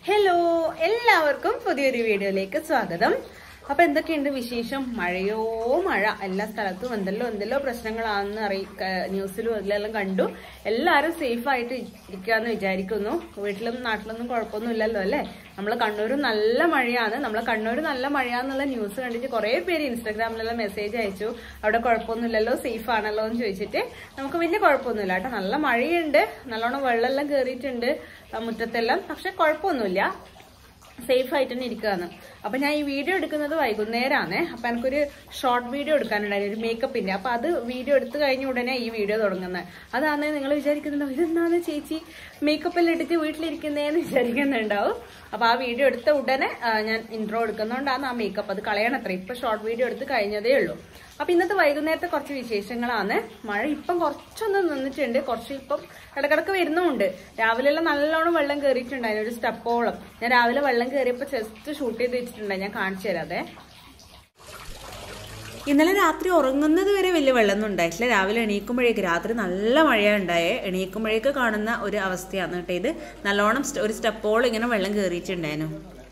hello എല്ലാവർക്കും പുതിയൊരു വീഡിയോയിലേക്ക് സ്വാഗതം അപ്പൊ എന്തൊക്കെയുണ്ട് വിശേഷം മഴയോ മഴ എല്ലാ സ്ഥലത്തും എന്തെല്ലോ എന്തെല്ലോ പ്രശ്നങ്ങളാണെന്ന് അറിയി ന്യൂസിലും അതിലെല്ലാം കണ്ടു എല്ലാവരും സേഫ് ആയിട്ട് ഇരിക്കാന്ന് വിചാരിക്കുന്നു വീട്ടിലും നാട്ടിലൊന്നും കുഴപ്പമൊന്നുമില്ലല്ലോ അല്ലേ നമ്മളെ കണ്ണൂരും നല്ല മഴയാണ് നമ്മളെ കണ്ണൂർ നല്ല മഴയാന്നുള്ള ന്യൂസ് കണ്ടിട്ട് കുറെ പേര് ഇൻസ്റ്റാഗ്രാമിലെല്ലാം മെസ്സേജ് അയച്ചു അവിടെ കുഴപ്പമൊന്നുമില്ലല്ലോ സേഫ് ആണല്ലോ എന്ന് ചോദിച്ചിട്ട് നമുക്ക് വലിയ കുഴപ്പമൊന്നുമില്ല കേട്ടോ നല്ല മഴയുണ്ട് നല്ലോണം വെള്ളമെല്ലാം കയറിയിട്ടുണ്ട് ആ മുറ്റത്തെല്ലാം പക്ഷെ കുഴപ്പമൊന്നുമില്ല സേഫ് ആയിട്ട് തന്നെ ഇരിക്കുകയാണ് അപ്പൊ ഞാൻ ഈ വീഡിയോ എടുക്കുന്നത് വൈകുന്നേരമാണ് അപ്പൊ എനിക്കൊരു ഷോർട്ട് വീഡിയോ എടുക്കാനുണ്ടായിരുന്നു ഒരു മേക്കപ്പിന്റെ അപ്പൊ അത് വീഡിയോ എടുത്തു കഴിഞ്ഞ ഉടനെ ഈ വീഡിയോ തുടങ്ങുന്നത് അതാണ് നിങ്ങൾ വിചാരിക്കുന്നുണ്ടോ ഇതെന്താണ് ചേച്ചി മേക്കപ്പെല്ലാം എടുത്ത് വീട്ടിലിരിക്കുന്നതെന്ന് വിചാരിക്കുന്നുണ്ടാവും അപ്പൊ ആ വീഡിയോ എടുത്ത ഉടനെ ആ, ഞാൻ ഇൻട്രോ എടുക്കുന്നതുകൊണ്ടാണ് ആ മേക്കപ്പ് അത് കളയണത്ര ഇപ്പൊ ഷോർട്ട് വീഡിയോ എടുത്ത് കഴിഞ്ഞതേ ഉള്ളൂ അപ്പൊ ഇന്നത്തെ വൈകുന്നേരത്തെ കുറച്ച് വിശേഷങ്ങളാണ് മഴ ഇപ്പം കുറച്ചൊന്ന് നിന്നിട്ടുണ്ട് കുറച്ച് ഇപ്പം ഇടക്കിടക്ക് വരുന്നുമുണ്ട് രാവിലെ എല്ലാം നല്ലോണം വെള്ളം കയറിയിട്ടുണ്ടായിരുന്നു ഒരു സ്റ്റെപ്പോളം ഞാൻ രാവിലെ വെള്ളം കയറിയപ്പോൾ ജസ്റ്റ് ഷൂട്ട് ചെയ്ത് വെച്ചിട്ടുണ്ടായി ഞാൻ കാണിച്ചു തരാതെ ഇന്നലെ രാത്രി ഉറങ്ങുന്നത് വരെ വലിയ വെള്ളമൊന്നും ഉണ്ടായിട്ടില്ല രാവിലെ എണീക്കുമ്പോഴേക്ക് രാത്രി നല്ല മഴയാണ് ഉണ്ടായേ എണീക്കുമ്പോഴേക്ക് കാണുന്ന ഒരു അവസ്ഥയാണ് കേട്ടോ ഇത് നല്ലോണം സ്റ്റ- ഒരു സ്റ്റെപ്പോളം ഇങ്ങനെ വെള്ളം കയറിയിട്ടുണ്ടായിരുന്നു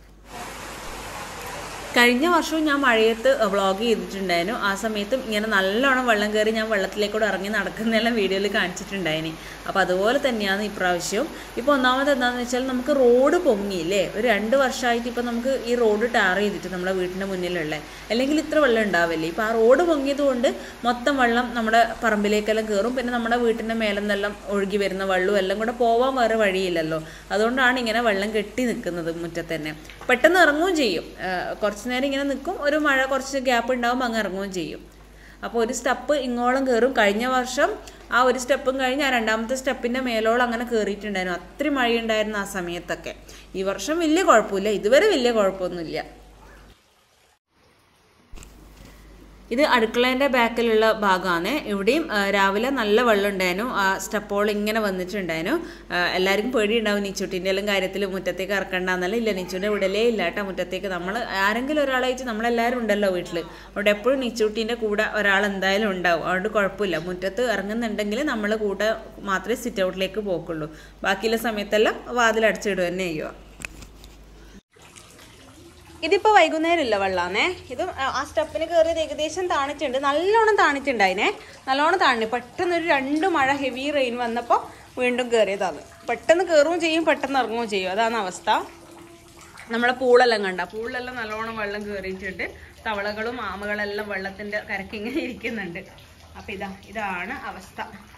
കഴിഞ്ഞ വർഷവും ഞാൻ മഴയത്ത് വ്ളോഗ് ചെയ്തിട്ടുണ്ടായിരുന്നു ആ സമയത്തും ഇങ്ങനെ നല്ലോണം വെള്ളം കയറി ഞാൻ വെള്ളത്തിലേക്കൂടെ ഇറങ്ങി നടക്കുന്നതെല്ലാം വീഡിയോയിൽ കാണിച്ചിട്ടുണ്ടായിനി അപ്പോൾ അതുപോലെ തന്നെയാണ് ഇപ്രാവശ്യവും ഇപ്പോൾ ഒന്നാമത് എന്താണെന്ന് വെച്ചാൽ നമുക്ക് റോഡ് പൊങ്ങിയില്ലേ ഒരു രണ്ട് വർഷമായിട്ട് ഇപ്പോൾ നമുക്ക് ഈ റോഡ് ടാർ ചെയ്തിട്ട് നമ്മുടെ വീടിൻ്റെ മുന്നിലുള്ള അല്ലെങ്കിൽ ഇത്ര വെള്ളം ഉണ്ടാവില്ലേ ഇപ്പോൾ ആ റോഡ് പൊങ്ങിയത് കൊണ്ട് മൊത്തം വെള്ളം നമ്മുടെ പറമ്പിലേക്കെല്ലാം കയറും പിന്നെ നമ്മുടെ വീട്ടിൻ്റെ മേലെ നിന്നെല്ലാം ഒഴുകി വരുന്ന വെള്ളവും എല്ലാം കൂടെ പോവാൻ വേറെ വഴിയില്ലല്ലോ അതുകൊണ്ടാണ് ഇങ്ങനെ വെള്ളം കെട്ടി നിൽക്കുന്നത് മുറ്റത്ത് തന്നെ പെട്ടെന്ന് ഇറങ്ങുകയും ചെയ്യും ആ, കുറച്ച് നേരം ഇങ്ങനെ നിൽക്കും ഒരു മഴ കുറച്ച് ഗ്യാപ്പ് ഉണ്ടാവും അങ്ങ് ഇറങ്ങുകയും ചെയ്യും അപ്പോൾ ഒരു സ്റ്റെപ്പ് ഇങ്ങോളം കയറും കഴിഞ്ഞ വർഷം ആ ഒരു സ്റ്റെപ്പും കഴിഞ്ഞ് ആ രണ്ടാമത്തെ സ്റ്റെപ്പിൻ്റെ മേലോളം അങ്ങനെ കയറിയിട്ടുണ്ടായിരുന്നു അത്രയും മഴയുണ്ടായിരുന്നു ആ സമയത്തൊക്കെ ഈ വർഷം വലിയ കുഴപ്പമില്ല ഇതുവരെ വലിയ കുഴപ്പമൊന്നുമില്ല ഇത് അടുക്കളേൻ്റെ ബാക്കിലുള്ള ഭാഗമാണ് ഇവിടെയും ആ, രാവിലെ നല്ല വെള്ളം ഉണ്ടായിരുന്നു ആ സ്റ്റെപ്പോൾ ഇങ്ങനെ വന്നിട്ടുണ്ടായിരുന്നു ആ, എല്ലാവർക്കും പേടിയുണ്ടാവും നിച്ചുട്ടിൻ്റെ എല്ലാം കാര്യത്തിൽ മുറ്റത്തേക്ക് ഇറക്കണ്ടെന്നല്ല ഇല്ല നിച്ചുവിൻ്റെ വിടലേ ഇല്ല കേട്ടോ മുറ്റത്തേക്ക് നമ്മൾ ആരെങ്കിലും ഒരാളായിട്ട് നമ്മളെല്ലാവരും ഉണ്ടല്ലോ വീട്ടിൽ അവിടെ എപ്പോഴും നിച്ചുട്ടീൻ്റെ കൂടെ ഒരാൾ എന്തായാലും ഉണ്ടാവും അതുകൊണ്ട് കുഴപ്പമില്ല മുറ്റത്ത് ഇറങ്ങുന്നുണ്ടെങ്കിൽ നമ്മൾ കൂടെ മാത്രമേ സിറ്റ് ഔട്ടിലേക്ക് പോക്കുള്ളൂ ബാക്കിയുള്ള സമയത്തെല്ലാം വാതിലടച്ചിടുക തന്നെ ചെയ്യുക ഇതിപ്പോ വൈകുന്നേരം ഇല്ല വെള്ളാന്നേ ഇത് ആ സ്റ്റെപ്പിന് കയറിയത് ഏകദേശം താണിട്ടുണ്ട് നല്ലോണം താണിട്ടുണ്ടായിനെ നല്ലോണം താണി പെട്ടെന്ന് ഒരു രണ്ട് മഴ ഹെവി റെയിൻ വന്നപ്പോൾ വീണ്ടും കയറിയതാണ് പെട്ടെന്ന് കയറുകയും ചെയ്യും പെട്ടെന്ന് ഇറങ്ങുകയും ചെയ്യും അതാണ് അവസ്ഥ നമ്മളെ പൂളെല്ലാം കണ്ട പൂളിലെല്ലാം നല്ലോണം വെള്ളം കയറിയിട്ടുണ്ട് തവളകളും ആമകളെല്ലാം വെള്ളത്തിന്റെ കരക്ക് ഇങ്ങനെ ഇരിക്കുന്നുണ്ട് അപ്പൊ ഇതാ ഇതാണ് അവസ്ഥ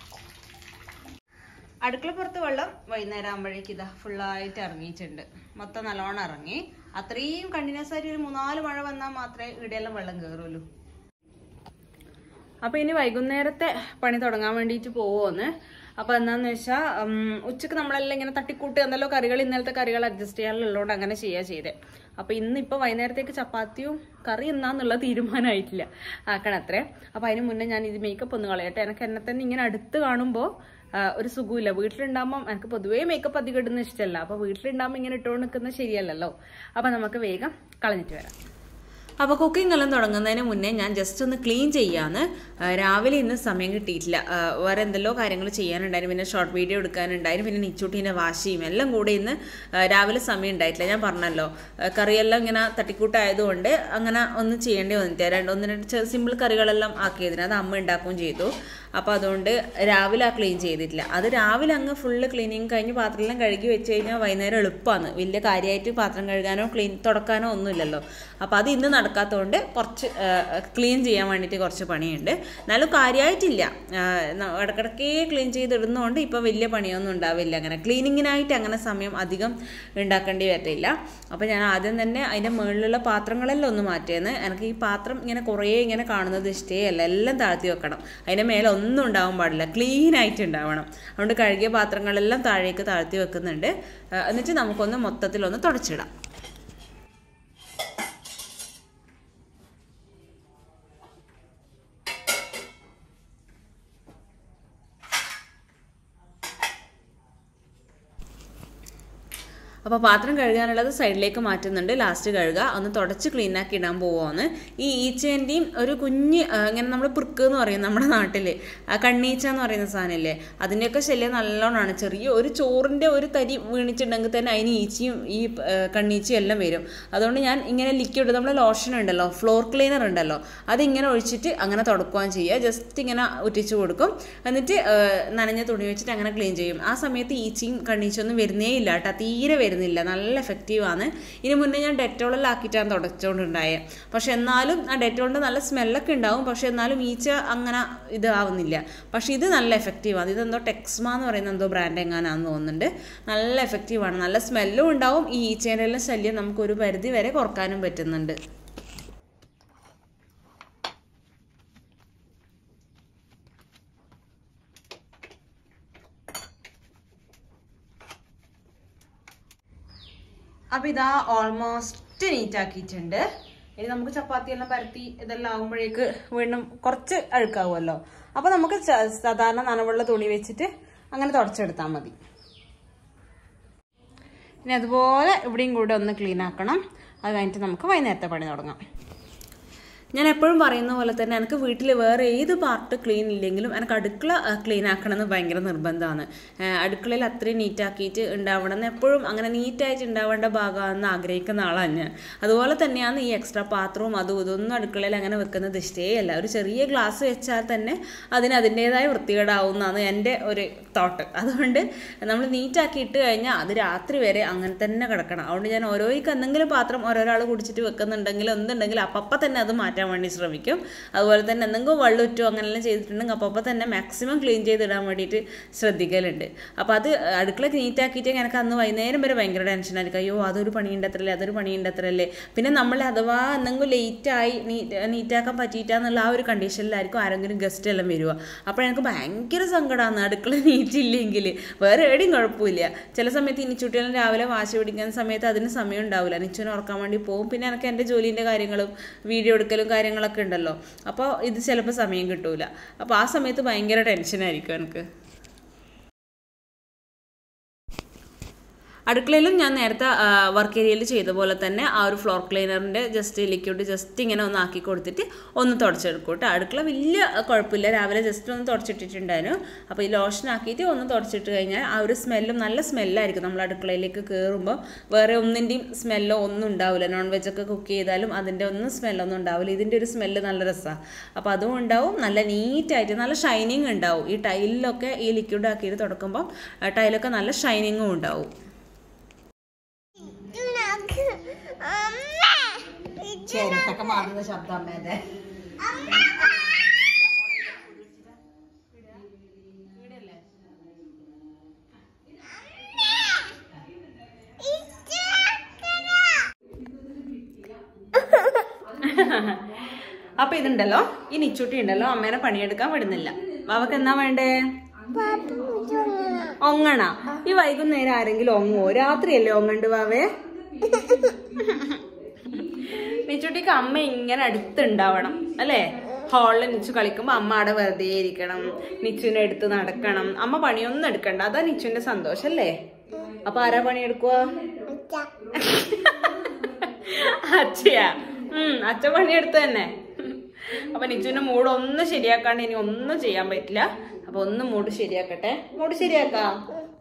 അടുക്കള പുറത്ത് വെള്ളം വൈകുന്നേരം ആകുമ്പോഴേക്ക് ഇതാ ഫുള്ളായിട്ട് ഇറങ്ങിയിട്ടുണ്ട് മൊത്തം നല്ലോണം ഇറങ്ങി അത്രയും കണ്ടിന്യൂസ് ആയിട്ട് ഒരു മൂന്നാല് മഴ വന്നാൽ മാത്രമേ ഇവിടെയെല്ലാം വെള്ളം കയറുള്ളൂ അപ്പൊ ഇനി വൈകുന്നേരത്തെ പണി തുടങ്ങാൻ വേണ്ടിയിട്ട് പോവുമെന്ന് അപ്പൊ എന്താന്ന് വെച്ചാൽ ഉച്ചക്ക് നമ്മളെല്ലാം ഇങ്ങനെ തട്ടിക്കൂട്ട് എന്തെല്ലോ കറികൾ ഇന്നലത്തെ കറികൾ അഡ്ജസ്റ്റ് ചെയ്യാനുള്ളതുകൊണ്ട് അങ്ങനെ ചെയ്യാ ചെയ്തേ അപ്പൊ ഇന്ന് ഇപ്പൊ വൈകുന്നേരത്തേക്ക് ചപ്പാത്തിയും കറി എന്നാന്നുള്ള തീരുമാനമായിട്ടില്ല ആക്കണത്രേ അപ്പൊ അതിന് മുന്നേ ഞാൻ ഇത് മേക്കപ്പ് ഒന്ന് കളയട്ടെ എനിക്ക് എന്നെ തന്നെ ഇങ്ങനെ അടുത്ത് കാണുമ്പോൾ ഒരു സുഖമില്ല വീട്ടിലുണ്ടാകുമ്പോൾ എനിക്ക് പൊതുവേ മേക്കപ്പ് അധികം ഇടുന്ന ഇഷ്ടമല്ല അപ്പൊ വീട്ടിലുണ്ടാകുമ്പോൾ ഇങ്ങനെ ഇട്ടുകൊണ്ട് നിൽക്കുന്നത് ശരിയല്ലല്ലോ അപ്പൊ നമുക്ക് വേഗം കളഞ്ഞിട്ട് വരാം അപ്പോൾ കുക്കിംഗ് എല്ലാം തുടങ്ങുന്നതിന് മുന്നേ ഞാൻ ജസ്റ്റ് ഒന്ന് ക്ലീൻ ചെയ്യാന്ന് ആ, രാവിലെ ഇന്ന് സമയം കിട്ടിയിട്ടില്ല ആ, വേറെ എന്തെല്ലോ കാര്യങ്ങൾ ചെയ്യാനുണ്ടായിരുന്നു പിന്നെ ഷോർട്ട് വീഡിയോ എടുക്കാനുണ്ടായിരുന്നു പിന്നെ നിച്ചൂട്ടീൻ്റെ വാശിയും എല്ലാം കൂടെ ഇന്ന് ആ, രാവിലെ സമയം ഉണ്ടായിട്ടില്ല ഞാൻ പറഞ്ഞല്ലോ ആ, കറിയെല്ലാം ഇങ്ങനെ തട്ടിക്കൂട്ടായതുകൊണ്ട് അങ്ങനെ ഒന്നും ചെയ്യേണ്ടി വന്നിട്ടില്ല രണ്ട് ഒന്ന് രണ്ട് സിമ്പിൾ കറികളെല്ലാം ആക്കിയതിന് അത് അമ്മ ഉണ്ടാക്കുകയും ചെയ്തു അപ്പോൾ അതുകൊണ്ട് രാവിലെ ആ ക്ലീൻ ചെയ്തിട്ടില്ല അത് രാവിലെ അങ്ങ് ഫുള്ള് ക്ലീനിങ് കഴിഞ്ഞ് പാത്രമെല്ലാം കഴുകി വെച്ച് കഴിഞ്ഞാൽ വൈകുന്നേരം എളുപ്പമാണ് വലിയ കാര്യമായിട്ട് പാത്രം കഴുകാനോ ക്ലീൻ തുടക്കാനോ ഒന്നുമില്ലല്ലോ അപ്പോൾ അത് ഇന്ന് നടക്കാത്തതുകൊണ്ട് കുറച്ച് ക്ലീൻ ചെയ്യാൻ വേണ്ടിയിട്ട് കുറച്ച് പണിയുണ്ട് എന്നാലും കാര്യമായിട്ടില്ല ആ, ന- ഇടയ്ക്കിടയ്ക്ക് ക്ലീൻ ചെയ്തിടുന്നതുകൊണ്ട് ഇപ്പോൾ വലിയ പണിയൊന്നും ഉണ്ടാവില്ല അങ്ങനെ ക്ലീനിങ്ങിനായിട്ട് അങ്ങനെ സമയം അധികം ഉണ്ടാക്കേണ്ടി വരത്തില്ല അപ്പോൾ ഞാൻ ആദ്യം തന്നെ അതിൻ്റെ മുകളിലുള്ള പാത്രങ്ങളെല്ലാം ഒന്ന് മാറ്റിയെന്ന് എനിക്ക് ഈ പാത്രം ഇങ്ങനെ കുറേ ഇങ്ങനെ കാണുന്നത് ഇഷ്ടമല്ല എല്ലാം താഴ്ത്തി വെക്കണം അതിൻ്റെ മേലെ ഒന്നും ഉണ്ടാവാൻ പാടില്ല ക്ലീൻ ആയിട്ട് ഉണ്ടാവണം അതുകൊണ്ട് കഴുകിയ പാത്രങ്ങളെല്ലാം താഴേക്ക് താഴ്ത്തി വെക്കുന്നുണ്ട് ആ, എന്നിട്ട് നമുക്കൊന്ന് മൊത്തത്തിലൊന്ന് തുടച്ചിടാം അപ്പോൾ പാത്രം കഴുകാനുള്ളത് സൈഡിലേക്ക് മാറ്റുന്നുണ്ട് ലാസ്റ്റ് കഴുകുക ഒന്ന് തുടച്ച് ക്ലീൻ ആക്കി ഇടാൻ പോവുകയാണ് ഈ ഈച്ചേൻ്റെയും ഒരു കുഞ്ഞ് ആ, ഇങ്ങനെ നമ്മൾ പൃക്ക് എന്ന് പറയും നമ്മുടെ നാട്ടിൽ കണ്ണീച്ച എന്ന് പറയുന്ന സാധനമില്ലേ അതിൻ്റെയൊക്കെ ശല്യം നല്ലോണമാണ് ചെറിയ ഒരു ചോറിൻ്റെ ഒരു തരി വീണിച്ചിട്ടുണ്ടെങ്കിൽ തന്നെ അതിന് ഈച്ചയും ഈ ആ, കണ്ണീച്ചയും എല്ലാം വരും അതുകൊണ്ട് ഞാൻ ഇങ്ങനെ ലിക്വിഡ് നമ്മുടെ ലോഷൻ ഉണ്ടല്ലോ ഫ്ലോർ ക്ലീനർ ഉണ്ടല്ലോ അതിങ്ങനെ ഒഴിച്ചിട്ട് അങ്ങനെ തുടക്കുകയും ചെയ്യുക ജസ്റ്റ് ഇങ്ങനെ ഉറ്റിച്ച് കൊടുക്കും എന്നിട്ട് ആ, നനഞ്ഞ തുണി വെച്ചിട്ട് അങ്ങനെ ക്ലീൻ ചെയ്യും ആ സമയത്ത് ഈച്ചയും കണ്ണീച്ചൊന്നും വരുന്നേ ഇല്ല കേട്ടോ തീരെ വരുന്നില്ല നല്ല എഫക്റ്റീവാണ് ഇതിന് മുന്നേ ഞാൻ ഡെറ്റോളെല്ലാം ആക്കിയിട്ടാണ് തുടച്ചുകൊണ്ടുണ്ടായത് പക്ഷെ എന്നാലും ആ ഡെറ്റോളിൻ്റെ നല്ല സ്മെല്ലൊക്കെ ഉണ്ടാവും പക്ഷെ എന്നാലും ഈച്ച അങ്ങനെ ഇതാവുന്നില്ല പക്ഷെ ഇത് നല്ല എഫക്റ്റീവാണ് ഇതെന്തോ ടെക്സ്മ എന്ന് പറയുന്ന എന്തോ ബ്രാൻഡ് എങ്ങാനാന്ന് തോന്നുന്നുണ്ട് നല്ല എഫക്റ്റീവാണ് നല്ല സ്മെല്ലും ഉണ്ടാവും ഈ ഈച്ചേൻ്റെ എല്ലാം ശല്യം നമുക്ക് ഒരു പരിധി വരെ കുറക്കാനും പറ്റുന്നുണ്ട് അപ്പൊ ഇതാ ഓൾമോസ്റ്റ് നീറ്റ് ആക്കിയിട്ടുണ്ട് ഇനി നമുക്ക് ചപ്പാത്തി എല്ലാം പരത്തി ഇതെല്ലാം ആകുമ്പോഴേക്ക് വീണ്ടും കുറച്ച് അഴുക്കാവുമല്ലോ അപ്പൊ നമുക്ക് ച- സാധാരണ നനവുള്ള തുണി വെച്ചിട്ട് അങ്ങനെ തുടച്ചെടുത്താൽ മതി ഇനി അതുപോലെ ഇവിടെയും കൂടെ ഒന്ന് ക്ലീൻ ആക്കണം അത് കഴിഞ്ഞിട്ട് നമുക്ക് വൈകുന്നേരത്തെ പണി തുടങ്ങാം ഞാൻ എപ്പോഴും പറയുന്ന പോലെ തന്നെ എനിക്ക് വീട്ടിൽ വേറെ ഏത് പാർട്ട് ക്ലീൻ ഇല്ലെങ്കിലും എനിക്ക് അടുക്കള ക്ലീൻ ആക്കണമെന്ന് ഭയങ്കര നിർബന്ധമാണ് അടുക്കളയിൽ അത്രയും നീറ്റാക്കിയിട്ട് ഉണ്ടാവണം എന്ന് എപ്പോഴും അങ്ങനെ നീറ്റായിട്ട് ഉണ്ടാവേണ്ട ഭാഗമാണെന്ന് ആഗ്രഹിക്കുന്ന ആളാണ് ഞാൻ അതുപോലെ തന്നെയാണ് ഈ എക്സ്ട്രാ പാത്രവും അതും ഇതൊന്നും അടുക്കളയിൽ അങ്ങനെ വെക്കുന്നത് ഇഷ്ടേയല്ല ഒരു ചെറിയ ഗ്ലാസ് വെച്ചാൽ തന്നെ അതിന് അതിൻ്റെതായ വൃത്തികേടാവുന്നതാണ് എൻ്റെ ഒരു തോട്ട് അതുകൊണ്ട് നമ്മൾ നീറ്റാക്കി ഇട്ട് കഴിഞ്ഞാൽ അത് രാത്രി വരെ അങ്ങനെ തന്നെ കിടക്കണം അതുകൊണ്ട് ഞാൻ ഓരോയ്ക്ക് എന്തെങ്കിലും പാത്രം ഓരോരാൾ കുടിച്ചിട്ട് വെക്കുന്നുണ്ടെങ്കിൽ എന്തുണ്ടെങ്കിൽ അപ്പം തന്നെ അത് മാറ്റാൻ വേണ്ടി ശ്രമിക്കും അതുപോലെ തന്നെ എന്തെങ്കിലും വെള്ളമുറ്റോ അങ്ങനെല്ലാം ചെയ്തിട്ടുണ്ടെങ്കിൽ അപ്പം തന്നെ മാക്സിമം ക്ലീൻ ചെയ്തിടാൻ വേണ്ടിയിട്ട് ശ്രദ്ധിക്കലുണ്ട് അപ്പോൾ അത് അടുക്കള നീറ്റാക്കിയിട്ട് എനിക്ക് അന്ന് വൈകുന്നേരം വരെ ഭയങ്കര ടെൻഷനായിരിക്കും അയ്യോ അതൊരു പണിയുണ്ടത്രല്ലേ അതൊരു പണിയുണ്ടത്രല്ലേ പിന്നെ നമ്മൾ അഥവാ എന്തെങ്കിലും ലേറ്റായി നീറ്റാക്കാൻ പറ്റിയിട്ടാന്നുള്ള ആ ഒരു കണ്ടീഷനിലായിരിക്കും ആരെങ്കിലും ഗസ്റ്റ് എല്ലാം വരിക അപ്പോൾ എനിക്ക് ഭയങ്കര സങ്കടമാണ് അടുക്കള നീറ്റില്ലെങ്കിൽ വേറെ എവിടെയും കുഴപ്പമില്ല ചില സമയത്ത് ഇനിച്ചുട്ടികളും രാവിലെ വാശി പിടിക്കുന്ന സമയത്ത് അതിന് സമയം ഉണ്ടാവില്ല നിച്ചുവിനെ ഉറക്കാൻ വേണ്ടി പോകും പിന്നെ എനിക്ക് എൻ്റെ ജോലീൻ്റെ കാര്യങ്ങളും വീഡിയോ എടുക്കലും കാര്യങ്ങളൊക്കെ ഉണ്ടല്ലോ അപ്പോൾ ഇത് ചിലപ്പോൾ സമയം കിട്ടൂല അപ്പോൾ ആ സമയത്ത് ഭയങ്കര ടെൻഷനായിരിക്കും എനിക്ക് അടുക്കളയിലും ഞാൻ നേരത്തെ വർക്ക് ഏരിയയിൽ ചെയ്ത പോലെ തന്നെ ആ ഒരു ഫ്ലോർ ക്ലീനറിൻ്റെ ജസ്റ്റ് ലിക്വിഡ് ജസ്റ്റ് ഇങ്ങനെ ഒന്ന് ആക്കി കൊടുത്തിട്ട് ഒന്ന് തുടച്ചെടുക്കും കേട്ടോ അടുക്കള വലിയ കുഴപ്പമില്ല രാവിലെ ജസ്റ്റ് ഒന്ന് തുടച്ചിട്ടിട്ടുണ്ടായിരുന്നു അപ്പോൾ ഈ ലോഷൻ ആക്കിയിട്ട് ഒന്ന് തുടച്ചിട്ട് കഴിഞ്ഞാൽ ആ ഒരു സ്മെല്ലും നല്ല സ്മെല്ലായിരിക്കും നമ്മൾ അടുക്കളയിലേക്ക് കയറുമ്പോൾ വേറെ ഒന്നിൻ്റെയും സ്മെല്ലോ ഒന്നും ഉണ്ടാവില്ല നോൺ വെജ് ഒക്കെ കുക്ക് ചെയ്താലും അതിൻ്റെ ഒന്നും സ്മെല്ലൊന്നും ഉണ്ടാവില്ല ഇതിൻ്റെ ഒരു സ്മെല്ല് നല്ല രസമാണ് അപ്പോൾ അതും ഉണ്ടാവും നല്ല നീറ്റായിട്ട് നല്ല ഷൈനിങ് ഉണ്ടാവും ഈ ടൈലിലൊക്കെ ഈ ലിക്വിഡ് ആക്കിയിട്ട് തുടക്കുമ്പോൾ ടൈലൊക്കെ നല്ല ഷൈനിങ്ങും ഉണ്ടാവും ചേരത്തൊക്കെ മാറുന്ന ശബ്ദം അമ്മേന്റെ അപ്പൊ ഇതുണ്ടല്ലോ ഈ നിച്ചുട്ടി ഉണ്ടല്ലോ അമ്മേനെ പണിയെടുക്കാൻ വിടുന്നില്ല അവക്ക് എന്നാ വേണ്ടേ ഒങ്ങണ ഈ വൈകുന്നേരം ആരെങ്കിലും ഒങ്ങോ രാത്രിയല്ലേ ഒങ്ങണ്ട് വാവേ നിച്ചുട്ടിക്ക് അമ്മ ഇങ്ങനെ അടുത്തുണ്ടാവണം അല്ലേ ഹാളിൽ നിച്ചു കളിക്കുമ്പോ അമ്മ അവിടെ വെറുതെ ഇരിക്കണം നിച്ചുവിനെ എടുത്ത് നടക്കണം അമ്മ പണിയൊന്നും എടുക്കണ്ട അതാ നിച്ചുവിന്റെ സന്തോഷം അല്ലേ അപ്പൊ ആരാ പണിയെടുക്കുക അച്ഛയാ ഉം അച്ഛൻ പണിയെടുത്ത് തന്നെ അപ്പൊ നിച്ചുവിന്റെ മൂഡ് ഒന്നും ശരിയാക്കാണ്ട് ഇനി ഒന്നും ചെയ്യാൻ പറ്റില്ല അപ്പൊ ഒന്ന് മൂഡ് ശരിയാക്കട്ടെ മൂഡ് ശരിയാക്കാം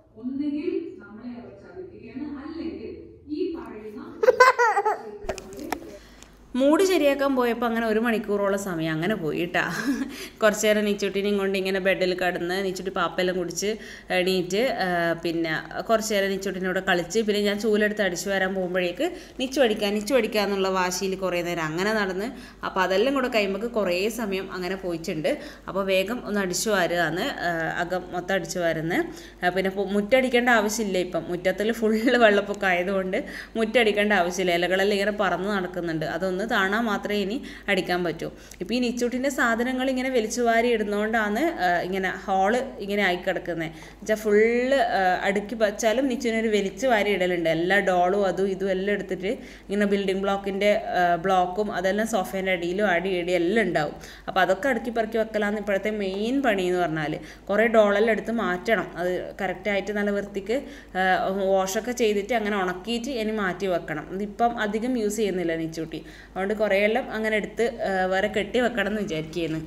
മൂഡ് ശരിയാക്കാൻ പോയപ്പോൾ അങ്ങനെ ഒരു മണിക്കൂറോളം സമയം അങ്ങനെ പോയിട്ടാ കുറച്ച് നേരം നീച്ചുട്ടിനെയും കൊണ്ട് ഇങ്ങനെ ബെഡിൽ കിടന്ന് നീച്ചുട്ടി പാപ്പെല്ലാം കുടിച്ച് എണീറ്റ് ആ, പിന്നെ കുറച്ച് നേരം നീച്ചുട്ടിനോട് കളിച്ച് പിന്നെ ഞാൻ ചൂലെടുത്ത് അടിച്ചു വരാൻ പോകുമ്പോഴേക്ക് നിച്ചു അടിക്കാൻ നിച്ചു അടിക്കുക എന്നുള്ള വാശിയിൽ കുറേ നേരം അങ്ങനെ നടന്ന് അപ്പോൾ അതെല്ലാം കൂടെ കഴിയുമ്പോൾ കുറേ സമയം അങ്ങനെ പോയിട്ടുണ്ട് അപ്പോൾ വേഗം ഒന്ന് അടിച്ചു വാരുകയാണ് അകം മൊത്തം അടിച്ചു വാരുന്നത് പിന്നെ പു- മുറ്റടിക്കേണ്ട ആവശ്യമില്ല ഇപ്പം മുറ്റത്തിൽ ഫുള്ള് വെള്ളപ്പൊക്കം ആയതുകൊണ്ട് മുറ്റടിക്കേണ്ട ആവശ്യമില്ല ഇലകളെല്ലാം ഇങ്ങനെ പറന്ന് നടക്കുന്നുണ്ട് അതൊന്ന് ഒന്ന് താണാൽ മാത്രമേ ഇനി അടിക്കാൻ പറ്റൂ ഇപ്പോൾ ഈ നിച്ചൂട്ടിൻ്റെ സാധനങ്ങൾ ഇങ്ങനെ വലിച്ചു വാരി ഇടുന്നതുകൊണ്ടാണ് ആ, ഇങ്ങനെ ഹോള് ഇങ്ങനെ ആയി കിടക്കുന്നത് വെച്ചാൽ ഫുള്ള് അടുക്കി വച്ചാലും നിച്ചുവിനൊരു വലിച്ചു വാരി ഇടലുണ്ട് എല്ലാ ഡോളും അതും ഇതും എല്ലാം എടുത്തിട്ട് ഇങ്ങനെ ബിൽഡിംഗ് ബ്ലോക്കിൻ്റെ ബ്ലോക്കും അതെല്ലാം സോഫേൻ്റെ അടിയിലും അടി ഇടി എല്ലാം ഉണ്ടാവും അപ്പോൾ അതൊക്കെ അടുക്കി പറക്കി വെക്കലാന്ന് ഇപ്പോഴത്തെ മെയിൻ പണി എന്ന് പറഞ്ഞാൽ കുറേ ഡോളെല്ലാം എടുത്ത് മാറ്റണം അത് കറക്റ്റായിട്ട് നല്ല വൃത്തിക്ക് വാഷൊക്കെ ചെയ്തിട്ട് അങ്ങനെ ഉണക്കിയിട്ട് ഇനി മാറ്റി വെക്കണം ഇതിപ്പം അധികം യൂസ് ചെയ്യുന്നില്ല നിച്ചൂട്ടി അതുകൊണ്ട് കുറേയെല്ലാം അങ്ങനെ എടുത്ത് ആ, വേറെ കെട്ടി വെക്കണം എന്ന് വിചാരിക്കുന്നു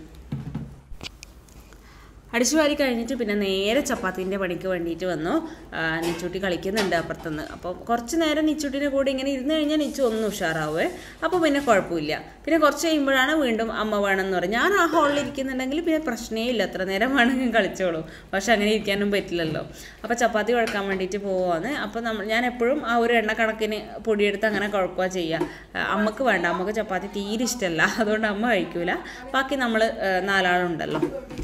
അടിച്ചു വാരി കഴിഞ്ഞിട്ട് പിന്നെ നേരെ ചപ്പാത്തിൻ്റെ പണിക്ക് വേണ്ടിയിട്ട് വന്നു ആ, നിച്ചൂട്ടി കളിക്കുന്നുണ്ട് അപ്പുറത്തുനിന്ന് അപ്പോൾ കുറച്ച് നേരം നിച്ചൂട്ടിൻ്റെ കൂടെ ഇങ്ങനെ ഇരുന്ന് കഴിഞ്ഞാൽ നിച്ചു ഒന്നും ഉഷാറാവേ അപ്പോൾ പിന്നെ കുഴപ്പമില്ല പിന്നെ കുറച്ച് കഴിയുമ്പോഴാണ് വീണ്ടും അമ്മ വേണമെന്ന് പറയും ഞാൻ ആ ഹാളിൽ ഇരിക്കുന്നുണ്ടെങ്കിൽ പിന്നെ പ്രശ്നമേ ഇല്ല എത്ര നേരം വേണമെങ്കിൽ കളിച്ചോളൂ പക്ഷെ അങ്ങനെ ഇരിക്കാനും പറ്റില്ലല്ലോ അപ്പോൾ ചപ്പാത്തി കുഴക്കാൻ വേണ്ടിയിട്ട് പോവാന്ന് അപ്പോൾ നമ്മൾ ഞാൻ എപ്പോഴും ആ ഒരു എണ്ണ കണക്കിന് പൊടിയെടുത്ത് അങ്ങനെ കുഴക്കുക ചെയ്യുക ആ, അമ്മക്ക് വേണ്ട അമ്മക്ക് ചപ്പാത്തി തീരെ ഇഷ്ടമല്ല അതുകൊണ്ട് അമ്മ കഴിക്കൂല ബാക്കി നമ്മൾ നാലാളുണ്ടല്ലോ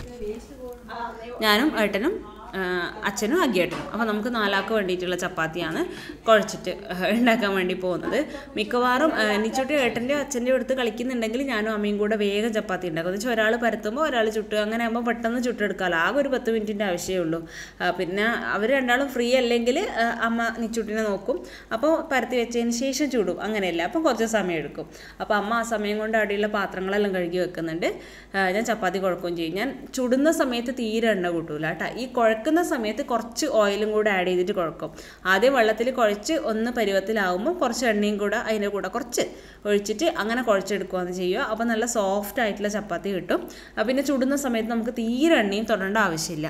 ഞാനും ഏട്ടനും ആ, അച്ഛനും അഗ്ഗേട്ടനും അപ്പോൾ നമുക്ക് നാലാൾക്ക് വേണ്ടിയിട്ടുള്ള ചപ്പാത്തിയാണ് കുഴച്ചിട്ട് ആ, ഉണ്ടാക്കാൻ വേണ്ടി പോകുന്നത് മിക്കവാറും ആ, നിച്ചുട്ടി ഏട്ടൻ്റെ അച്ഛൻ്റെ അടുത്ത് കളിക്കുന്നുണ്ടെങ്കിൽ ഞാനും അമ്മയും കൂടെ വേഗം ചപ്പാത്തി ഉണ്ടാക്കും എന്ന് വെച്ചാൽ ഒരാൾ പരത്തുമ്പോൾ ഒരാൾ ചുട്ട് അങ്ങനെ ആകുമ്പോൾ പെട്ടെന്ന് ചുട്ടെടുക്കാമല്ലോ ആകെ ഒരു പത്ത് മിനിറ്റിൻ്റെ ആവശ്യമേ ഉള്ളൂ ആ, പിന്നെ അവർ രണ്ടാളും ഫ്രീ അല്ലെങ്കിൽ ആ, അമ്മ നിച്ചുട്ടിനെ നോക്കും അപ്പോൾ പരത്തി വെച്ചതിന് ശേഷം ചുടും അങ്ങനെയല്ല അപ്പം കുറച്ച് സമയം എടുക്കും അപ്പോൾ അമ്മ ആ സമയം കൊണ്ട് അവിടെയുള്ള പാത്രങ്ങളെല്ലാം കഴുകി വെക്കുന്നുണ്ട് ആ, ഞാൻ ചപ്പാത്തി കുഴക്കുകയും ചെയ്യും ഞാൻ ചുടുന്ന സമയത്ത് തീരെ എണ്ണ കൂട്ടൂല കേട്ടോ ഈ കുഴക്കുന്ന സമയത്ത് കുറച്ച് ഓയിലും കൂടെ ആഡ് ചെയ്തിട്ട് കുഴക്കും ആദ്യം വെള്ളത്തിൽ കുഴച്ച് ഒന്ന് പരുവത്തിലാവുമ്പോൾ കുറച്ച് എണ്ണയും കൂടെ അതിൻ്റെ കൂടെ കുറച്ച് ഒഴിച്ചിട്ട് അങ്ങനെ കുഴച്ചെടുക്കുകയാണ് ചെയ്യുക അപ്പോൾ നല്ല സോഫ്റ്റ് ആയിട്ടുള്ള ചപ്പാത്തി കിട്ടും ആ, പിന്നെ ചുടുന്ന സമയത്ത് നമുക്ക് തീരെ എണ്ണയും തൊടേണ്ട ആവശ്യമില്ല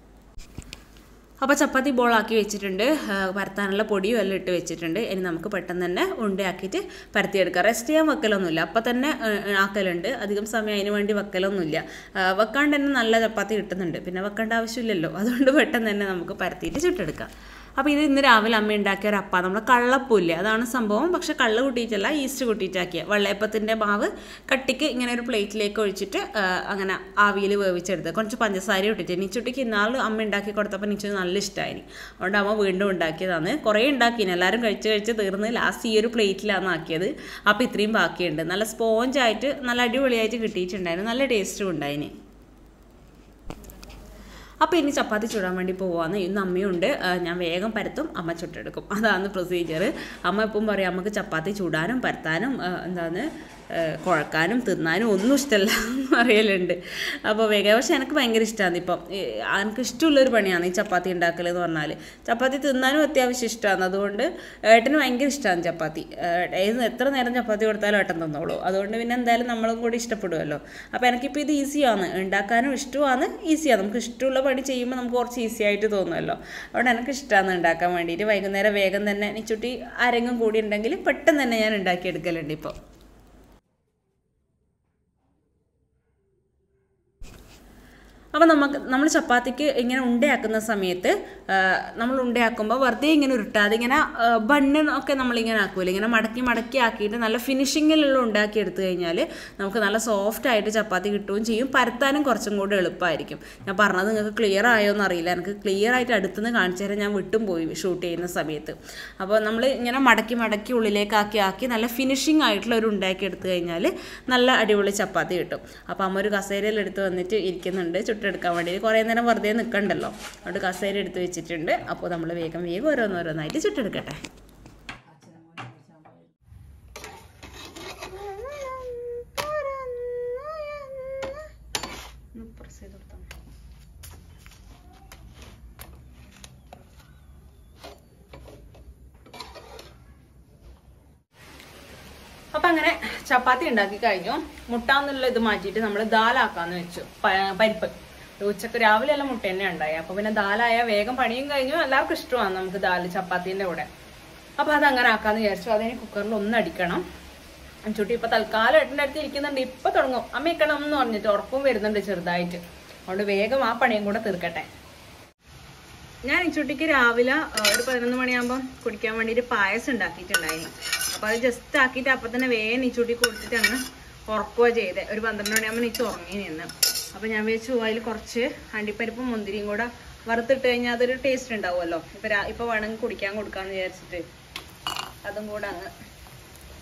അപ്പോൾ ചപ്പാത്തി ബോളാക്കി വെച്ചിട്ടുണ്ട് ആ, പരത്താനുള്ള പൊടിയും എല്ലാം ഇട്ട് വെച്ചിട്ടുണ്ട് ഇനി നമുക്ക് പെട്ടെന്ന് തന്നെ ഉണ്ടയാക്കിയിട്ട് പരത്തിയെടുക്കാം റെസ്റ്റ് ചെയ്യാൻ വെക്കലൊന്നുമില്ല അപ്പം തന്നെ ആ, ആക്കലുണ്ട് അധികം സമയം അതിന് വേണ്ടി വെക്കലൊന്നുമില്ല ആ, വെക്കാണ്ട് തന്നെ നല്ല ചപ്പാത്തി കിട്ടുന്നുണ്ട് പിന്നെ വെക്കേണ്ട ആവശ്യമില്ലല്ലോ അതുകൊണ്ട് പെട്ടെന്ന് തന്നെ നമുക്ക് പരത്തിയിട്ട് ചുട്ടെടുക്കാം അപ്പോൾ ഇത് ഇന്ന് രാവിലെ അമ്മ ഉണ്ടാക്കിയ ഒരു അപ്പ നമ്മൾ കള്ളപ്പൂല്ലേ അതാണ് സംഭവം പക്ഷെ കള്ള് കൂട്ടിയിട്ടല്ല ഈസ്റ്റ് കൂട്ടിയിട്ടാക്കിയ വെള്ളയപ്പത്തിൻ്റെ മാവ് കട്ടിക്ക് ഇങ്ങനെ ഒരു പ്ലേറ്റിലേക്ക് ഒഴിച്ചിട്ട് ആ, അങ്ങനെ ആവിയിൽ വേവിച്ചെടുത്ത് കുറച്ച് പഞ്ചസാര ഇട്ടിട്ട് നിച്ചുട്ടിക്ക് ഇന്നാൾ അമ്മ ഉണ്ടാക്കി കൊടുത്തപ്പോൾ നിച്ചു നല്ല ഇഷ്ടമായി അതുകൊണ്ട് അമ്മ വീണ്ടും ഉണ്ടാക്കിയതാണ് കുറേ ഉണ്ടാക്കിന് എല്ലാവരും കഴിച്ച് കഴിച്ച് തീർന്ന് ലാസ്റ്റ് ഈ ഒരു പ്ലേറ്റിലാണ് ആക്കിയത് അപ്പോൾ ഇത്രയും ബാക്കിയുണ്ട് നല്ല സ്പോഞ്ചായിട്ട് നല്ല അടിപൊളിയായിട്ട് കിട്ടിയിട്ടുണ്ടായിരുന്നു നല്ല ടേസ്റ്റും ഉണ്ടായിന് അപ്പോൾ ഇനി ചപ്പാത്തി ചുടാൻ വേണ്ടി പോവാന്ന് ഇന്ന് അമ്മയുണ്ട് ആ, ഞാൻ വേഗം പരത്തും അമ്മ ചുട്ടെടുക്കും അതാണ് പ്രൊസീജിയർ അമ്മ എപ്പം പറയും നമുക്ക് ചപ്പാത്തി ചുടാനും പരത്താനും ആ, എന്താണ് ആ, കുഴക്കാനും തിന്നാനും ഒന്നും ഇഷ്ടമല്ല എന്ന് പറയലുണ്ട് അപ്പോൾ വേഗം പക്ഷെ എനിക്ക് ഭയങ്കര ഇഷ്ടമാണ് ഇപ്പം ഈ, എനിക്ക് ഇഷ്ടമുള്ളൊരു പണിയാണ് ഈ ചപ്പാത്തി ഉണ്ടാക്കൽ എന്ന് പറഞ്ഞാൽ ചപ്പാത്തി തിന്നാനും അത്യാവശ്യം ഇഷ്ടമാണ് അതുകൊണ്ട് ഏട്ടന് ഭയങ്കര ഇഷ്ടമാണ് ചപ്പാത്തി ഏ- ഏത് എത്ര നേരം ചപ്പാത്തി കൊടുത്താലും ഏട്ടൻ തന്നോളൂ അതുകൊണ്ട് പിന്നെ എന്തായാലും നമ്മളും കൂടി ഇഷ്ടപ്പെടുമല്ലോ അപ്പോൾ എനിക്കിപ്പോൾ ഇത് ഈസിയാണ് ഉണ്ടാക്കാനും ഇഷ്ടമാണ് ഈസിയാണ് നമുക്ക് ഇഷ്ടമുള്ള പണി ചെയ്യുമ്പോൾ നമുക്ക് കുറച്ച് ഈസി ആയിട്ട് തോന്നുമല്ലോ അതുകൊണ്ട് എനിക്ക് ഇഷ്ടമാണ് ഉണ്ടാക്കാൻ വേണ്ടിയിട്ട് വൈകുന്നേരം വേഗം തന്നെ നിച്ചുട്ടി ആരെങ്കിലും കൂടി ഉണ്ടെങ്കിൽ പെട്ടെന്ന് തന്നെ ഞാൻ ഉണ്ടാക്കിയെടുക്കലുണ്ട് ഇപ്പോൾ അപ്പോൾ നമുക്ക് നമ്മൾ ചപ്പാത്തിക്ക് ഇങ്ങനെ ഉണ്ടയാക്കുന്ന സമയത്ത് ആ, നമ്മൾ ഉണ്ടയാക്കുമ്പോൾ വെറുതെ ഇങ്ങനെ ഉരുട്ടാതെ ഇങ്ങനെ ആ, ബണ്ണ് ഒക്കെ നമ്മളിങ്ങനെ ആക്കുമല്ലോ ഇങ്ങനെ മടക്കി മടക്കി ആക്കിയിട്ട് നല്ല ഫിനിഷിങ്ങിലുള്ള ഉണ്ടാക്കി എടുത്തു കഴിഞ്ഞാൽ നമുക്ക് നല്ല സോഫ്റ്റ് ആയിട്ട് ചപ്പാത്തി കിട്ടുകയും ചെയ്യും പരത്താനും കുറച്ചും കൂടി എളുപ്പമായിരിക്കും ഞാൻ പറഞ്ഞത് നിങ്ങൾക്ക് ക്ലിയർ ആയോ എന്ന് അറിയില്ല എനിക്ക് ക്ലിയർ ആയിട്ട് അടുത്തുനിന്ന് കാണിച്ചു തരാൻ ഞാൻ വിട്ടും പോയി ഷൂട്ട് ചെയ്യുന്ന സമയത്ത് അപ്പോൾ നമ്മൾ ഇങ്ങനെ മടക്കി മടക്കി ഉള്ളിലേക്കാക്കി ആക്കി നല്ല ഫിനിഷിംഗ് ആയിട്ടുള്ള ഒരു ഉണ്ടാക്കി എടുത്തു കഴിഞ്ഞാൽ നല്ല അടിപൊളി ചപ്പാത്തി കിട്ടും അപ്പോൾ അമ്മ ഒരു കസേരയിൽ എടുത്ത് വന്നിട്ട് ഇരിക്കുന്നുണ്ട് ചുട്ടെടുക്കാൻ വേണ്ടി കുറേ നേരം വെറുതെ നിൽക്കണ്ടല്ലോ അതുകൊണ്ട് കസേര എടുത്ത് വെച്ചിട്ടുണ്ട് അപ്പോൾ നമ്മൾ വേഗം വേഗം ഓരോന്നോരോന്നായിട്ട് ചുട്ടെടുക്കട്ടെ അപ്പൊ അങ്ങനെ ചപ്പാത്തി ഉണ്ടാക്കി കഴിഞ്ഞു മുട്ട എന്നുള്ള ഇത് മാറ്റിയിട്ട് നമ്മൾ ദാലാക്കാന്ന് വെച്ചു പ- പരിപ്പ് ഉച്ചക്ക് രാവിലെ എല്ലാം മുട്ട തന്നെ ഉണ്ടായി അപ്പൊ പിന്നെ ദാലായ വേഗം പണിയും കഴിഞ്ഞു എല്ലാവർക്കും ഇഷ്ടമാണ് നമുക്ക് ദാല് ചപ്പാത്തിന്റെ കൂടെ അപ്പൊ അത് അങ്ങനെ ആക്കാന്ന് വിചാരിച്ചു അതിന് കുക്കറിൽ ഒന്ന് അടിക്കണം ചുട്ടി ഇപ്പൊ തൽക്കാലം ഏട്ടൻ്റെ അടുത്ത് ഇരിക്കുന്നുണ്ട് ഇപ്പൊ തുടങ്ങും അമ്മ ഇക്കണം എന്ന് പറഞ്ഞിട്ട് ഉറപ്പും വരുന്നുണ്ട് ചെറുതായിട്ട് അതുകൊണ്ട് വേഗം ആ പണിയും കൂടെ തീർക്കട്ടെ ഞാൻ ഇച്ചുട്ടിക്ക് രാവിലെ ആ, ഒരു പതിനൊന്ന് മണിയാകുമ്പോൾ കുടിക്കാൻ വേണ്ടിയിട്ട് പായസം ഉണ്ടാക്കിയിട്ടുണ്ടായിരുന്നു അപ്പോൾ അത് ജസ്റ്റ് ആക്കിയിട്ട് അപ്പം തന്നെ വേഗം ഇച്ചുട്ടി കൊടുത്തിട്ട് അങ്ങ് ഉറക്കുക ചെയ്തേ ഒരു പന്ത്രണ്ട് മണിയാകുമ്പോൾ നീച്ച് ഉറങ്ങി നിന്ന് അപ്പോൾ ഞാൻ വെച്ചു അതിൽ കുറച്ച് അണ്ടിപ്പരിപ്പും മുന്തിരിയും കൂടെ വറുത്തിട്ട് കഴിഞ്ഞാൽ അതൊരു ടേസ്റ്റ് ഉണ്ടാവുമല്ലോ ഇപ്പം രാ ഇപ്പം വേണമെങ്കിൽ കുടിക്കാൻ കൊടുക്കാമെന്ന് വിചാരിച്ചിട്ട് അതും കൂടെ അങ്ങ്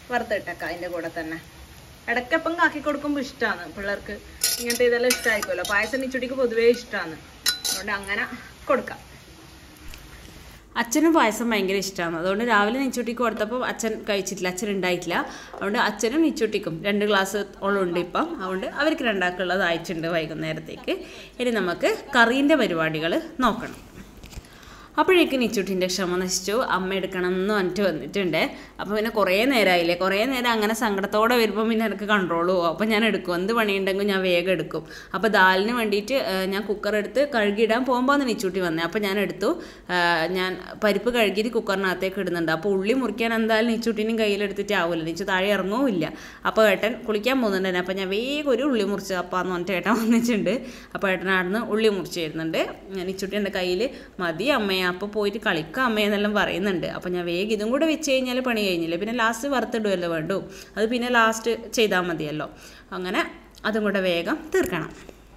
വറുത്തിട്ടേക്കാം അതിന്റെ കൂടെ തന്നെ ഇടയ്ക്കപ്പം കാക്കി കൊടുക്കുമ്പോൾ ഇഷ്ടമാണ് പിള്ളേർക്ക് ഇങ്ങനത്തെ ഇതെല്ലാം ഇഷ്ടമായിരിക്കുമല്ലോ പായസം നിച്ചുട്ടിക്ക് പൊതുവേ ഇഷ്ടമാണ് അതുകൊണ്ട് അങ്ങനെ കൊടുക്കാം അച്ഛനും പായസം ഭയങ്കര ഇഷ്ടമാണ് അതുകൊണ്ട് രാവിലെ നിച്ചുട്ടിക്ക് കൊടുത്തപ്പോൾ അച്ഛൻ കഴിച്ചിട്ടില്ല അച്ഛൻ ഉണ്ടായിട്ടില്ല അതുകൊണ്ട് അച്ഛനും നിച്ചുട്ടിക്കും രണ്ട് ഗ്ലാസ് ഉള്ളുണ്ട് ഇപ്പം അതുകൊണ്ട് അവർക്ക് രണ്ടാൾക്കുള്ളത് അയച്ചിട്ടുണ്ട് വൈകുന്നേരത്തേക്ക് ഇനി നമുക്ക് കറീൻ്റെ പരിപാടികൾ നോക്കണം അപ്പോഴേക്ക് നിച്ചുട്ടിൻ്റെ ക്ഷമ നശിച്ചു അമ്മ എടുക്കണം എന്ന് പറഞ്ഞിട്ട് വന്നിട്ടുണ്ട് അപ്പോൾ പിന്നെ കുറേ നേരമായില്ലേ കുറേ നേരം അങ്ങനെ സങ്കടത്തോടെ വരുമ്പോൾ പിന്നെ എനിക്ക് കൺട്രോൾ പോകും അപ്പോൾ ഞാൻ എടുക്കും എന്ത് പണിയുണ്ടെങ്കിൽ ഞാൻ വേഗം എടുക്കും അപ്പോൾ ദാലിന് വേണ്ടിയിട്ട് ആ, ഞാൻ കുക്കർ എടുത്ത് കഴുകിയിടാൻ പോകുമ്പോൾ നിച്ചുട്ടി വന്നത് അപ്പോൾ ഞാൻ എടുത്തു ആ, ഞാൻ പരിപ്പ് കഴുകിയിട്ട് കുക്കറിനകത്തേക്ക് ഇടുന്നുണ്ട് അപ്പോൾ ഉള്ളി മുറിക്കാൻ എന്തായാലും നിച്ചുട്ടിനും കയ്യിലെടുത്തിട്ട് ആവില്ല നിച്ചു താഴെ ഇറങ്ങുമില്ല അപ്പോൾ ഏട്ടൻ കുളിക്കാൻ പോകുന്നുണ്ട് അപ്പോൾ ഞാൻ വേഗം ഒരു ഉള്ളി മുറിച്ച് അപ്പാന്ന് പറഞ്ഞിട്ട് ഏട്ടൻ വന്നിട്ടുണ്ട് അപ്പോൾ ഏട്ടൻ അവിടുന്ന് ഉള്ളി മുറിച്ച് തരുന്നുണ്ട് നിച്ചുട്ടി എൻ്റെ കയ്യിൽ മതി അമ്മയെ അപ്പോൾ പോയിട്ട് കളിക്കാം അമ്മയെന്നെല്ലാം പറയുന്നുണ്ട് അപ്പോൾ ഞാൻ വേഗം ഇതും കൂടെ വെച്ച് കഴിഞ്ഞാൽ പണി കഴിഞ്ഞില്ലേ പിന്നെ ലാസ്റ്റ് വറുത്തിടുമല്ലോ വേണ്ടു അത് പിന്നെ ലാസ്റ്റ് ചെയ്താൽ മതിയല്ലോ അങ്ങനെ അതും കൂടെ വേഗം തീർക്കണം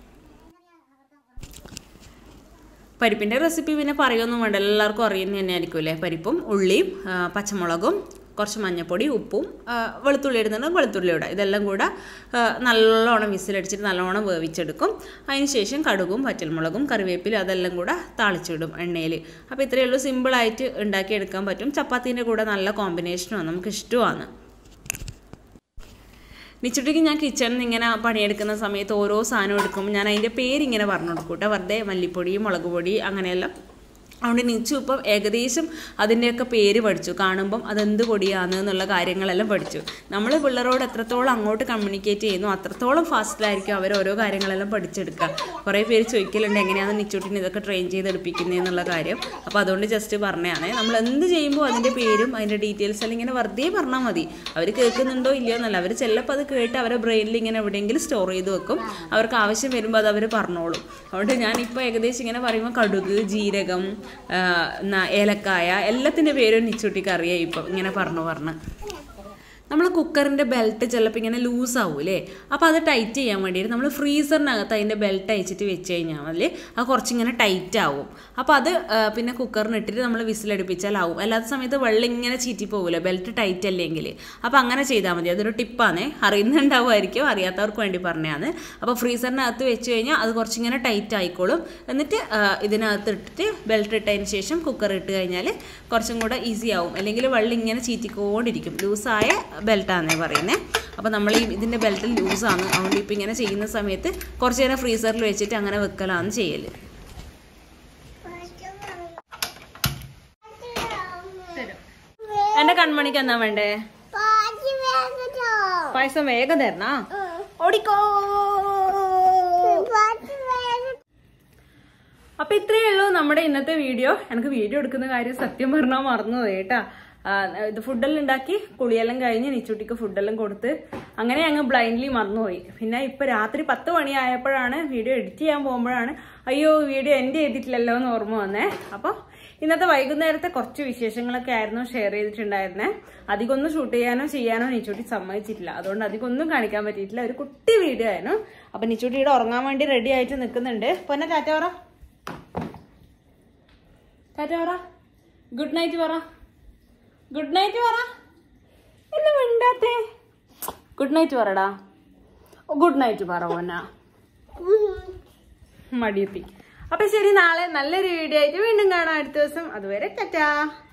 പരിപ്പിൻ്റെ റെസിപ്പി പിന്നെ പറയുമൊന്നും വേണ്ട എല്ലാവർക്കും അറിയുന്ന തന്നെ ആയിരിക്കുമല്ലേ പരിപ്പും ഉള്ളിയും ആ, പച്ചമുളകും കുറച്ച് മഞ്ഞൾപ്പൊടി ഉപ്പും ആ, വെളുത്തുള്ളി ഇടുന്നുണ്ടെങ്കിൽ വെളുത്തുള്ളി ഇടുക ഇതെല്ലാം കൂടെ ആ, നല്ലോണം വിസിലടിച്ചിട്ട് നല്ലോണം വേവിച്ചെടുക്കും അതിന് ശേഷം കടുകും വറ്റൽമുളകും കറിവേപ്പിലും അതെല്ലാം കൂടെ താളിച്ചിടും എണ്ണയിൽ അപ്പോൾ ഇത്രയേ ഉള്ളൂ സിമ്പിളായിട്ട് ഉണ്ടാക്കിയെടുക്കാൻ പറ്റും ചപ്പാത്തീൻ്റെ കൂടെ നല്ല കോമ്പിനേഷനുമാണ് നമുക്ക് ഇഷ്ടമാണ് നിച്ചുട്ടിക്ക് ഞാൻ കിച്ചണിൽ നിന്ന് ഇങ്ങനെ പണിയെടുക്കുന്ന സമയത്ത് ഓരോ സാധനം എടുക്കുമ്പോൾ ഞാൻ അതിൻ്റെ പേരിങ്ങനെ പറഞ്ഞു കൊടുക്കും കേട്ടോ വെറുതെ മല്ലിപ്പൊടി മുളക് പൊടി അങ്ങനെയെല്ലാം അതുകൊണ്ട് നിച്ചു ഇപ്പം ഏകദേശം അതിൻ്റെയൊക്കെ പേര് പഠിച്ചു കാണുമ്പം അതെന്ത് പൊടിയാണ് എന്നുള്ള കാര്യങ്ങളെല്ലാം പഠിച്ചു നമ്മൾ പിള്ളേരോട് എത്രത്തോളം അങ്ങോട്ട് കമ്മ്യൂണിക്കേറ്റ് ചെയ്യുന്നു അത്രത്തോളം ഫാസ്റ്റിലായിരിക്കും അവർ ഓരോ കാര്യങ്ങളെല്ലാം പഠിച്ചെടുക്കുക കുറേ പേര് ചോദിക്കലുണ്ട് എങ്ങനെയാണ് നിച്ചുട്ടിന് ഇതൊക്കെ ട്രെയിൻ ചെയ്തെടുപ്പിക്കുന്നത് എന്നുള്ള കാര്യം അപ്പോൾ അതുകൊണ്ട് ജസ്റ്റ് പറഞ്ഞതാണ് നമ്മൾ എന്ത് ചെയ്യുമ്പോൾ അതിൻ്റെ പേരും അതിൻ്റെ ഡീറ്റെയിൽസ് എല്ലാം ഇങ്ങനെ വെറുതെ പറഞ്ഞാൽ മതി അവർ കേൾക്കുന്നുണ്ടോ ഇല്ലയോ എന്നല്ല അവർ ചിലപ്പോൾ അത് കേട്ട് അവരെ ബ്രെയിനിൽ ഇങ്ങനെ എവിടെയെങ്കിലും സ്റ്റോർ ചെയ്ത് വെക്കും അവർക്ക് ആവശ്യം വരുമ്പോൾ അത് അവർ പറഞ്ഞോളും അതുകൊണ്ട് ഞാനിപ്പോൾ ഏകദേശം ഇങ്ങനെ പറയുമ്പോൾ കടുക് ജീരകം ആ, ന- ഏലക്കായ എല്ലാത്തിൻ്റെ പേരും നിച്ചുട്ടിക്ക് അറിയാം ഇപ്പം ഇങ്ങനെ പറഞ്ഞു പറഞ്ഞ് നമ്മൾ കുക്കറിൻ്റെ ബെൽറ്റ് ചിലപ്പോൾ ഇങ്ങനെ ലൂസ് ആവൂലേ അപ്പോൾ അത് ടൈറ്റ് ചെയ്യാൻ വേണ്ടിയിട്ട് നമ്മൾ ഫ്രീസറിനകത്ത് അതിൻ്റെ ബെൽറ്റ് അയച്ചിട്ട് വെച്ച് കഴിഞ്ഞാൽ മതി അത് കുറച്ചിങ്ങനെ ടൈറ്റ് ആവും അപ്പോൾ അത് ആ, പിന്നെ കുക്കറിന് ഇട്ടിട്ട് നമ്മൾ വിസിലടുപ്പിച്ചാൽ ആവും അല്ലാത്ത സമയത്ത് വെള്ളം ഇങ്ങനെ ചീറ്റി പോകില്ല ബെൽറ്റ് ടൈറ്റ് അല്ലെങ്കിൽ അപ്പോൾ അങ്ങനെ ചെയ്താൽ മതി അതൊരു ടിപ്പാണേ അറിയുന്നുണ്ടാവുമായിരിക്കും അറിയാത്തവർക്ക് വേണ്ടി പറഞ്ഞതാണ് അപ്പോൾ ഫ്രീസറിനകത്ത് വെച്ച് കഴിഞ്ഞാൽ അത് കുറച്ചിങ്ങനെ ടൈറ്റ് ആയിക്കോളും എന്നിട്ട് ആ, ഇതിനകത്ത് ഇട്ടിട്ട് ബെൽറ്റ് ഇട്ടതിന് ശേഷം കുക്കർ ഇട്ട് കഴിഞ്ഞാൽ കുറച്ചും കൂടെ ഈസി ആവും അല്ലെങ്കിൽ വെള്ളം ഇങ്ങനെ ചീറ്റിക്കൊണ്ടിരിക്കും ലൂസായ ബെൽറ്റാന്നേ പറയുന്നത് അപ്പോൾ നമ്മൾ ഈ ഇതിൻ്റെ ബെൽറ്റ് ലൂസാണ് അതുകൊണ്ട് ഇപ്പോൾ ഇങ്ങനെ ചെയ്യുന്ന സമയത്ത് കുറച്ച് നേരം ഫ്രീസറിൽ വെച്ചിട്ട് അങ്ങനെ വെക്കലാണ് ചെയ്യൽ എൻ്റെ കൺമണിക്ക് എന്നാ വേണ്ടേ പായസം വേഗം തരണോ ഓടിക്കോ അപ്പൊ ഇത്രയേ ഉള്ളൂ നമ്മുടെ ഇന്നത്തെ വീഡിയോ എനിക്ക് വീഡിയോ എടുക്കുന്ന കാര്യം സത്യം പറഞ്ഞാൽ മറന്നുപോയി കേട്ടാ ആ, ഇത് ഫുഡെല്ലാം ഉണ്ടാക്കി കുളിയെല്ലാം കഴിഞ്ഞ് നിച്ചുട്ടിക്ക് ഫുഡെല്ലാം കൊടുത്ത് അങ്ങനെ അങ്ങ് ബ്ലൈൻഡ്ലി മറന്നുപോയി പിന്നെ ഇപ്പൊ രാത്രി പത്ത് മണിയായപ്പോഴാണ് വീഡിയോ എഡിറ്റ് ചെയ്യാൻ പോകുമ്പോഴാണ് അയ്യോ വീഡിയോ എൻ്റെ ചെയ്തിട്ടില്ലല്ലോ എന്ന് ഓർമ്മ വന്നേ അപ്പോൾ ഇന്നത്തെ വൈകുന്നേരത്തെ കുറച്ച് വിശേഷങ്ങളൊക്കെ ആയിരുന്നു ഷെയർ ചെയ്തിട്ടുണ്ടായിരുന്നേ അധികം ഒന്നും ഷൂട്ട് ചെയ്യാനോ ചെയ്യാനോ നിച്ചൂട്ടി സമ്മതിച്ചിട്ടില്ല അതുകൊണ്ട് അധികം ഒന്നും കാണിക്കാൻ പറ്റിയിട്ടില്ല ഒരു കുട്ടി വീഡിയോ ആയിരുന്നു അപ്പൊ നിച്ചൂട്ടിയുടെ ഉറങ്ങാൻ വേണ്ടി റെഡി ആയിട്ട് നിൽക്കുന്നുണ്ട് പൊന്നെ ടാറ്റ പറ ടാറ്റ പറ ഗുഡ് നൈറ്റ് പറ ഗുഡ് നൈറ്റ് പറ എന്ന് മിണ്ടാത്തേ ഗുഡ് നൈറ്റ് പറടാ ഗുഡ് നൈറ്റ് പറ പോന്ന മടിയെത്തി അപ്പൊ ശരി നാളെ നല്ലൊരു വീഡിയോ ആയിട്ട് വീണ്ടും കാണാം അടുത്ത ദിവസം അതുവരെ ടാറ്റാ